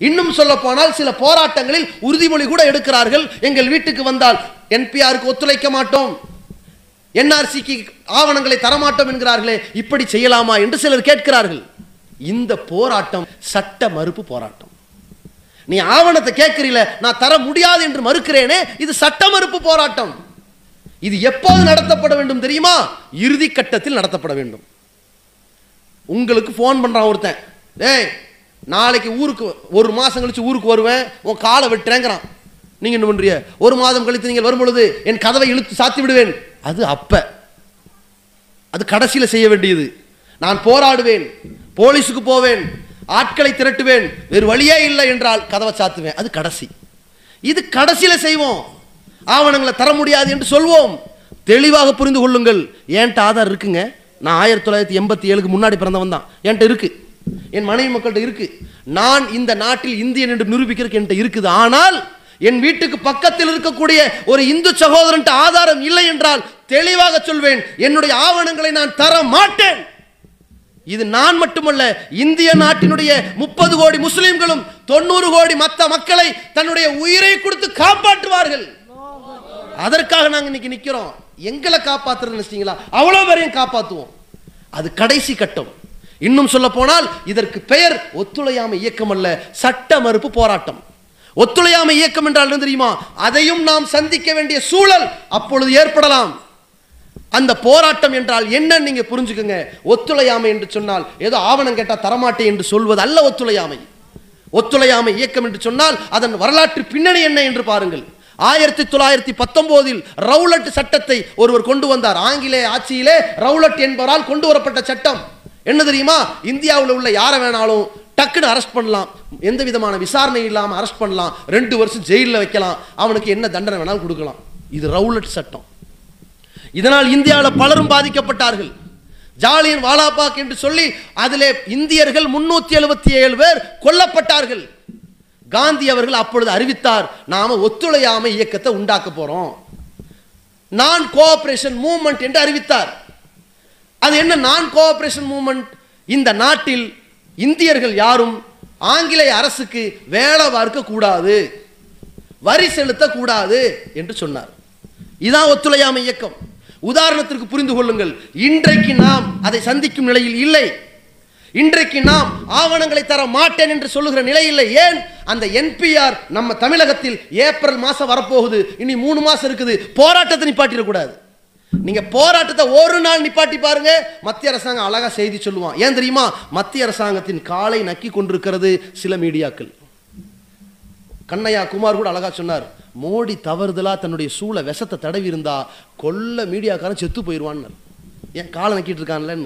இன்னும் சொல்ல போனால் சில போராட்டங்களில் உறுதிமொழி கூட எடுக்கிறார்கள் எங்கள் வீட்டுக்கு வந்தால் என்பிஆருக்கு ஒத்துழைக்க மாட்டோம் என்ஆர்சிக்கு ஆவணங்களை தரமாட்டோம் என்கிறார்களே இப்படி செய்யலாமா என்று சிலர் கேட்கிறார்கள் இந்த போராட்டம் சட்ட மறுப்பு போராட்டம் நீ ஆவணத்தை கேட்கிறீல நான் தர முடியாது என்று மறுக்கிறேனே இது சட்ட மறுப்பு போராட்டம் இது எப்போது நடத்தப்பட வேண்டும் தெரியுமா இறுதி கட்டத்தில் நடத்தப்பட வேண்டும் உங்களுக்கு ஃபோன் பண்றான் ஒருத்தன் டேய் நாளைக்கு ஊருக்கு ஒரு மாசம் கழிச்சு ஊருக்கு வருவேன் உன் காலை வெட்டுறேங்கிறான் நீங்க என்ன பண்றீங்க ஒரு மாதம் கழித்து நீங்கள் வரும் பொழுது என் கதவை இழுத்து சாத்தி விடுவேன் அது அப்ப அது கடைசியில செய்ய வேண்டியது நான் போராடுவேன் போலீஸுக்கு போவேன் ஆட்களை திரட்டுவேன் வேறு வழியே இல்லை என்றால் கதவை சாத்துவேன் அது கடைசி இது கடைசியில செய்வோம் ஆவணங்களை தர முடியாது என்று சொல்வோம் தெளிவாக புரிந்து கொள்ளுங்கள் என்கிட்ட ஆதார் இருக்குங்க நான் ஆயிரத்தி தொள்ளாயிரத்தி எண்பத்தி ஏழுக்கு முன்னாடி பிறந்தவன் தான் என்கிட்ட இருக்கு என் மனைவி மக்கள்கிட்ட இருக்கு நான் இந்த நாட்டில் இந்தியன் என்று நிரூபிக்கிறதுக்கு என்கிட்ட இருக்குது ஆனால் என் வீட்டுக்கு பக்கத்தில் இருக்கக்கூடிய ஒரு இந்து சகோதரன் ஆதாரம் இல்லை என்றால் தெளிவாக சொல்வேன் என்னுடைய ஆவணங்களை நான் தர மாட்டேன் இது நான் மட்டுமல்ல இந்திய நாட்டினுடைய முப்பது கோடி முஸ்லிம்களும் தொண்ணூறு கோடி மத்த மக்களை தன்னுடைய உயிரை கொடுத்து காப்பாற்றுவார்கள் அதற்காக நாங்க இன்னைக்கு நிக்கிறோம் எங்களை காப்பாத்துறது நினைச்சிட்டீங்களா அவ்வளவு பேரையும் காப்பாத்துவோம் அது கடைசி கட்டம் இன்னும் சொல்ல போனால் இதற்கு பெயர் ஒத்துழையாமை இயக்கம் அல்ல சட்ட மறுப்பு போராட்டம் ஒத்துழையாமை இயக்கம் என்றால் என்ன தெரியுமா அதையும் நாம் சந்திக்க வேண்டிய சூழல் அப்பொழுது ஏற்படலாம் அந்த போராட்டம் என்றால் என்ன நீங்க புரிஞ்சுக்குங்க ஒத்துழையாமை என்று சொன்னால் ஏதோ ஆவணம் கேட்டா தரமாட்டேன் என்று சொல்வது அல்ல ஒத்துழையாமை ஒத்துழையாமை இயக்கம் என்று சொன்னால் அதன் வரலாற்று பின்னணி என்ன என்று பாருங்கள் ஆயிரத்தி தொள்ளாயிரத்தி பத்தொன்பதில் ரவுலட் சட்டத்தை ஒருவர் கொண்டு வந்தார் ஆங்கிலேய ஆட்சியிலே ரவுலட் என்பவரால் கொண்டு வரப்பட்ட சட்டம் என்ன தெரியுமா இந்தியாவில் உள்ள யாரை வேணாலும் டக்குன்னு அரெஸ்ட் பண்ணலாம் எந்த விதமான விசாரணை இல்லாமல் அரெஸ்ட் பண்ணலாம் ரெண்டு வருஷம் ஜெயிலில் வைக்கலாம் அவனுக்கு என்ன தண்டனை வேணாலும் கொடுக்கலாம் இது ரவுலட் சட்டம் இதனால் இந்தியாவில் பலரும் பாதிக்கப்பட்டார்கள் ஜாலியன் வாலாபாக் என்று சொல்லி அதிலே இந்தியர்கள் முன்னூத்தி எழுபத்தி ஏழு பேர் கொல்லப்பட்டார்கள் காந்தி அவர்கள் அப்பொழுது அறிவித்தார் நாம ஒத்துழையாமை இயக்கத்தை உண்டாக்க போறோம் நான் கோஆபரேஷன் மூவ்மெண்ட் என்று அறிவித்தார் அது என்ன நான் கோஆபரேஷன் மூவ்மெண்ட் இந்த நாட்டில் இந்தியர்கள் யாரும் ஆங்கிலேய அரசுக்கு வேலை பார்க்க கூடாது வரி செலுத்த கூடாது என்று சொன்னார் இதான் ஒத்துழையாமை இயக்கம் உதாரணத்திற்கு புரிந்து கொள்ளுங்கள் இன்றைக்கு நாம் அதை சந்திக்கும் நிலையில் இல்லை இன்றைக்கு நாம் ஆவணங்களை தர மாட்டேன் என்று சொல்லுகிற நிலை இல்லை ஏன் அந்த என்பிஆர் நம்ம தமிழகத்தில் ஏப்ரல் மாசம் வரப்போகுது இனி மூணு மாசம் இருக்குது போராட்டத்தை நிப்பாட்டிடக்கூடாது நீங்க போராட்டத்தை ஒரு நாள் நிப்பாட்டி பாருங்க மத்திய அரசாங்கம் அழகா செய்தி சொல்லுவான் ஏன் தெரியுமா மத்திய அரசாங்கத்தின் காலை நக்கி கொண்டிருக்கிறது சில மீடியாக்கள் கண்ணையா குமார் கூட அழகா சொன்னார் மோடி தவறுதலா தன்னுடைய சூளை விஷத்தை தடவி இருந்தா கொல்ல மீடியாக்காரன் செத்து போயிடுவான்னு ஏன் காலை நக்கிட்டு இருக்கான்லன்னு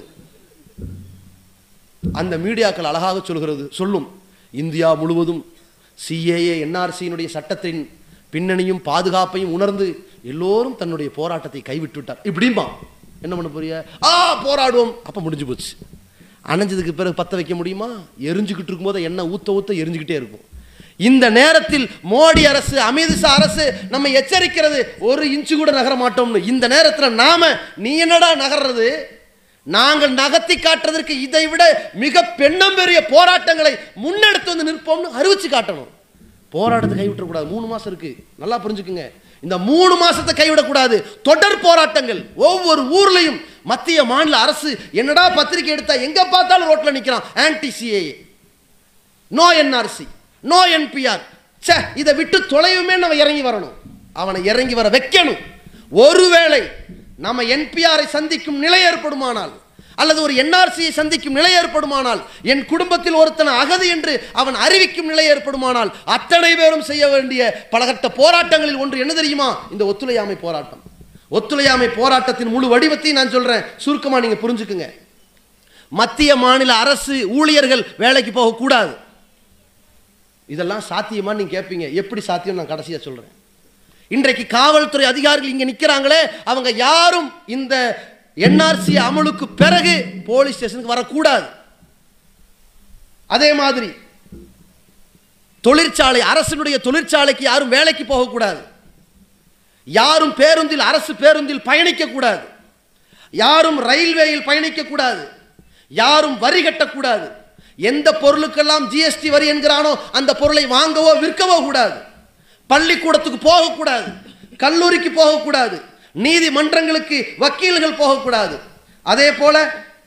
அந்த மீடியாக்கள் அழகாக சொல்கிறது சொல்லும் இந்தியா முழுவதும் சிஏஏ என்ஆர்சியினுடைய சட்டத்தின் பின்னணியும் பாதுகாப்பையும் உணர்ந்து எல்லோரும் தன்னுடைய போராட்டத்தை கைவிட்டு விட்டார் இப்படிம்பா என்ன பண்ண போறிய ஆ போராடுவோம் அப்ப முடிஞ்சு போச்சு அணைஞ்சதுக்கு பிறகு பத்த வைக்க முடியுமா எரிஞ்சுக்கிட்டு இருக்கும்போது எண்ணெய் ஊத்த ஊத்த எரிஞ்சுக்கிட்டே இருக்கும் இந்த நேரத்தில் மோடி அரசு அமித்ஷா அரசு நம்ம எச்சரிக்கிறது ஒரு இன்ச்சு கூட நகர மாட்டோம்னு இந்த நேரத்தில் நாம நீ என்னடா நகர்றது நாங்கள் நகர்த்தி காட்டுறதற்கு இதை விட மிக பெண்ணம் பெரிய போராட்டங்களை முன்னெடுத்து வந்து நிற்போம்னு அறிவிச்சு காட்டணும் போராட்டத்தை கைவிட்டக்கூடாது மூணு மாசம் இருக்கு நல்லா புரிஞ்சுக்குங்க இந்த மூணு மாசத்தை கைவிடக்கூடாது தொடர் போராட்டங்கள் ஒவ்வொரு ஊர்லயும் மத்திய மாநில அரசு என்னடா பத்திரிக்கை எடுத்தா எங்க பார்த்தாலும் ரோட்ல நிக்கிறான் anti CAA no NRC no NPR say இதை விட்டு தொலைவுமே நம்ம இறங்கி வரணும் அவனை இறங்கி வர வைக்கணும் ஒருவேளை நம்ம என்பிஆரை சந்திக்கும் நிலை ஏற்படுமானால் அல்லது ஒரு என்ஆர்சியை சந்திக்கும் நிலை ஏற்படுமானால் என் குடும்பத்தில் ஒருத்தன் அகதி என்று அவன் அறிவிக்கும் நிலை ஏற்படுமானால் அத்தனை பேரும் செய்ய வேண்டிய பலகட்ட போராட்டங்களில் ஒன்று என்ன தெரியுமா இந்த ஒத்துழையாமை போராட்டம் ஒத்துழையாமை போராட்டத்தின் முழு வடிவத்தையும் நான் சொல்றேன் சுருக்கமா நீங்க புரிஞ்சுக்குங்க மத்திய மாநில அரசு ஊழியர்கள் வேலைக்கு போகக்கூடாது இதெல்லாம் சாத்தியமா நீங்க கேட்பீங்க எப்படி சாத்தியம் நான் கடைசியா சொல்றேன் இன்றைக்கு காவல்துறை அதிகாரிகள் இங்க நிக்கிறாங்களே அவங்க யாரும் இந்த என்ஆர்சி அமலுக்கு பிறகு போலீஸ் ஸ்டேஷனுக்கு வரக்கூடாது அதே மாதிரி தொழிற்சாலை அரசினுடைய தொழிற்சாலைக்கு யாரும் வேலைக்கு போகக்கூடாது யாரும் பேருந்தில் அரசு பேருந்தில் பயணிக்க கூடாது யாரும் ரயில்வேயில் பயணிக்க கூடாது யாரும் வரி கட்டக்கூடாது எந்த பொருளுக்கெல்லாம் ஜிஎஸ்டி வரி என்கிறானோ அந்த பொருளை வாங்கவோ விற்கவோ கூடாது பள்ளிக்கூடத்துக்கு போகக்கூடாது கல்லூரிக்கு போகக்கூடாது நீதிமன்றங்களுக்கு வக்கீல்கள் போகக்கூடாது அதே போல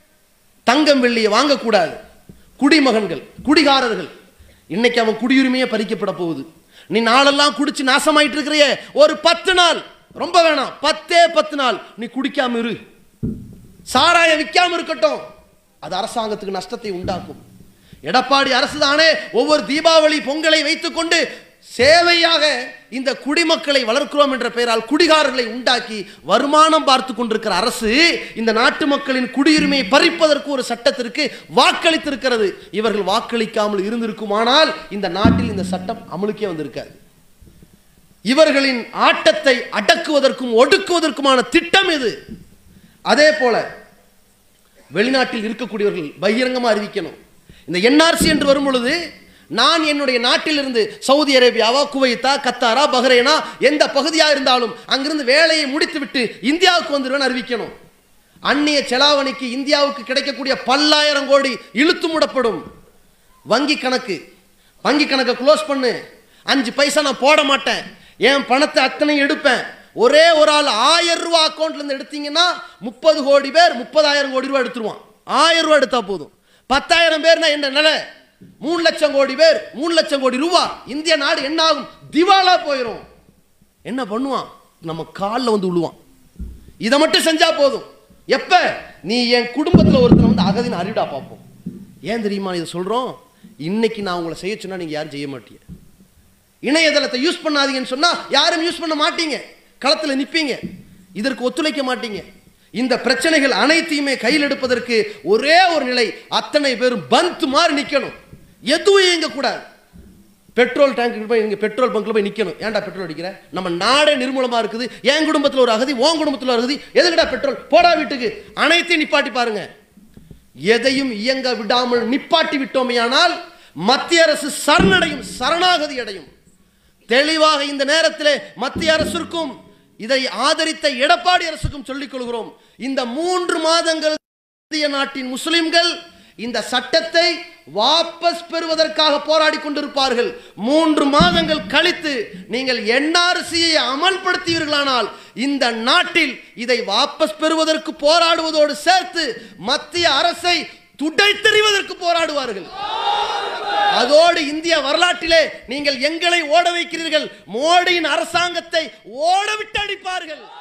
தங்கம் வெள்ளியை வாங்கக்கூடாது குடிமகன்கள் குடிகாரர்கள் இன்னைக்கு அவன் குடியுரிமையே பறிக்கப்பட போகுது நீ நாளெல்லாம் குடிச்சு நாசமாயிட்டு இருக்கிறியே ஒரு பத்து நாள் ரொம்ப வேணாம் பத்தே பத்து நாள் நீ குடிக்காம இரு சாராயம் விற்காம இருக்கட்டும் அது அரசாங்கத்துக்கு நஷ்டத்தை உண்டாக்கும் எடப்பாடி அரசு தானே ஒவ்வொரு தீபாவளி பொங்கலை வைத்துக்கொண்டு சேவையாக இந்த குடிமக்களை வளர்க்கிறோம் என்ற பெயரால் குடிகாரர்களை உண்டாக்கி வருமானம் பார்த்து கொண்டிருக்கிற அரசு இந்த நாட்டு மக்களின் குடியுரிமையை பறிப்பதற்கு ஒரு சட்டத்திற்கு வாக்களித்திருக்கிறது இவர்கள் வாக்களிக்காமல் இருந்திருக்குமானால் இந்த நாட்டில் இந்த சட்டம் அமலுக்கே வந்திருக்காது இவர்களின் ஆட்டத்தை அடக்குவதற்கும் ஒடுக்குவதற்குமான திட்டம் இது அதே போல வெளிநாட்டில் இருக்கக்கூடியவர்கள் பகிரங்கமாக அறிவிக்கணும் இந்த என்ஆர்சி என்று வரும் பொழுது நான் என்னுடைய நாட்டிலிருந்து சவுதி அரேபியாவா குவைத்தா கத்தாரா பஹ்ரைனா எந்த பகுதியாக இருந்தாலும் அங்கிருந்து வேலையை முடித்துவிட்டு இந்தியாவுக்கு வந்துடுவேன் அறிவிக்கணும் அந்நிய செலாவணிக்கு இந்தியாவுக்கு கிடைக்கக்கூடிய பல்லாயிரம் கோடி இழுத்து மூடப்படும் வங்கி கணக்கு வங்கி கணக்கை க்ளோஸ் பண்ணு அஞ்சு பைசா நான் போட மாட்டேன் என் பணத்தை அத்தனை எடுப்பேன் ஒரே ஒரு ஆள் ஆயிரம் ரூபா அக்கௌண்ட்ல இருந்து எடுத்தீங்கன்னா முப்பது கோடி பேர் முப்பதாயிரம் கோடி ரூபா எடுத்துருவான் ஆயிரம் ரூபா எடுத்தா போதும் பத்தாயிரம் பேர்னா என்ன நிலை மூணு லட்சம் கோடி பேர் மூணு லட்சம் கோடி ரூபா இந்திய நாடு என்ன ஆகும் திவாலா போயிடும் என்ன பண்ணுவான் நம்ம காலில் வந்து விழுவான் இதை மட்டும் செஞ்சா போதும் எப்ப நீ என் குடும்பத்தில் ஒருத்தனை வந்து அகதின்னு அறிவிடா பார்ப்போம் ஏன் தெரியுமா இதை சொல்றோம் இன்னைக்கு நான் உங்களை செய்ய சொன்னா நீங்க யாரும் செய்ய மாட்டீங்க இணையதளத்தை யூஸ் பண்ணாதீங்கன்னு சொன்னா யாரும் யூஸ் பண்ண மாட்டீங்க களத்துல நிப்பீங்க இதற்கு ஒத்துழைக்க மாட்டீங்க இந்த பிரச்சனைகள் அனைத்தையுமே கையில் எடுப்பதற்கு ஒரே ஒரு நிலை அத்தனை பேரும் பந்த் மாதிரி நிக்கணும் எதுவும் இயங்க கூடாது பெட்ரோல் டேங்க்கு போய் இங்கே பெட்ரோல் பங்க்ல போய் நிற்கணும் ஏன்டா பெட்ரோல் அடிக்கிற நம்ம நாடே நிர்மூலமாக இருக்குது என் குடும்பத்தில் ஒரு அகதி உன் குடும்பத்தில் ஒரு அகதி எதுக்குடா பெட்ரோல் போடா வீட்டுக்கு அனைத்தையும் நிப்பாட்டி பாருங்க எதையும் இயங்க விடாமல் நிப்பாட்டி விட்டோமேயானால் மத்திய அரசு சரணடையும் சரணாகதி அடையும் தெளிவாக இந்த நேரத்திலே மத்திய அரசிற்கும் இதை ஆதரித்த எடப்பாடி அரசுக்கும் சொல்லிக் கொள்கிறோம் இந்த மூன்று மாதங்கள் இந்திய நாட்டின் முஸ்லிம்கள் இந்த சட்டத்தை வாபஸ் பெறுவதற்காக போராடி கொண்டிருப்பார்கள் மூன்று மாதங்கள் கழித்து நீங்கள் என்ஆர்சியை அமல்படுத்தியீர்களானால் இந்த நாட்டில் இதை வாபஸ் பெறுவதற்கு போராடுவதோடு சேர்த்து மத்திய அரசை துடைத்தெறிவதற்கு போராடுவார்கள் அதோடு இந்திய வரலாற்றிலே நீங்கள் எங்களை ஓட வைக்கிறீர்கள் மோடியின் அரசாங்கத்தை ஓட விட்டு அடிப்பார்கள்